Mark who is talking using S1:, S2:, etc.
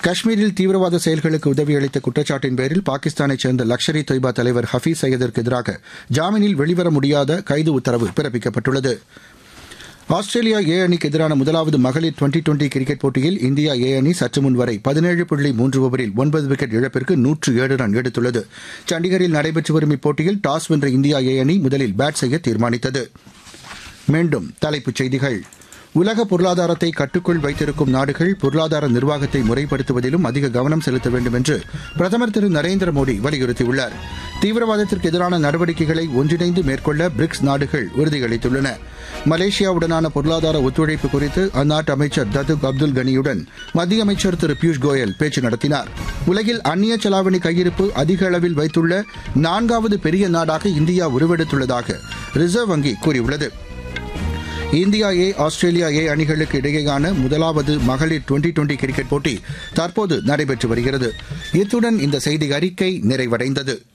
S1: காஷ்மீரில் தீவிரவாத செயல்களுக்கு உதவியளித்த குற்றச்சாட்டின் பேரில் பாகிஸ்தானைச் சேர்ந்த லக்ஷர் இ தொய்பா தலைவர் ஹபீஸ் சையதிற்கு எதிராக ஜாமீனில் வெளிவர முடியாத கைது உத்தரவு பிறப்பிக்கப்பட்டுள்ளது ஆஸ்திரேலியா ஏ அணிக்கு எதிரான முதலாவது மகளிர் டுவெண்டி டுவெண்டி கிரிக்கெட் போட்டியில் இந்தியா ஏ அணி சற்று முன் வரை பதினேழு புள்ளி மூன்று ஓவரில் ஒன்பது விக்கெட் இழப்பிற்கு நூற்று ஏழு ரன் எடுத்துள்ளது சண்டிகரில் நடைபெற்று வரும் இப்போட்டியில் டாஸ் வென்ற இந்தியா ஏ அணி முதலில் பேட் செய்ய தீர்மானித்தது மீண்டும் தலைப்புச் செய்திகள் உலக பொருளாதாரத்தை கட்டுக்குள் வைத்திருக்கும் நாடுகள் பொருளாதார நிர்வாகத்தை முறைப்படுத்துவதிலும் அதிக கவனம் செலுத்த வேண்டும் என்று பிரதமர் திரு நரேந்திர மோடி வலியுறுத்தியுள்ளார் தீவிரவாதத்திற்கு எதிரான நடவடிக்கைகளை ஒன்றிணைந்து மேற்கொள்ள பிரிக்ஸ் நாடுகள் உறுதியளித்துள்ளன மலேசியாவுடனான பொருளாதார ஒத்துழைப்பு குறித்து அந்நாட்டு அமைச்சர் ததுக் அப்துல் கனியுடன் மத்திய அமைச்சர் திரு பியூஷ் கோயல் பேச்சு நடத்தினார் உலகில் அந்நிய செலாவணி கையிருப்பு அதிக அளவில் வைத்துள்ள நான்காவது பெரிய நாடாக இந்தியா உருவெடுத்துள்ளதாக ரிசர்வ் வங்கி கூறியுள்ளது இந்தியா ஏ ஆஸ்திரேலியா ஏ அணிகளுக்கு இடையேயான முதலாவது மகளிர் டுவெண்டி டுவெண்டி கிரிக்கெட் போட்டி தற்போது நடைபெற்று வருகிறது இத்துடன் இந்த செய்தி அறிக்கை நிறைவடைந்தது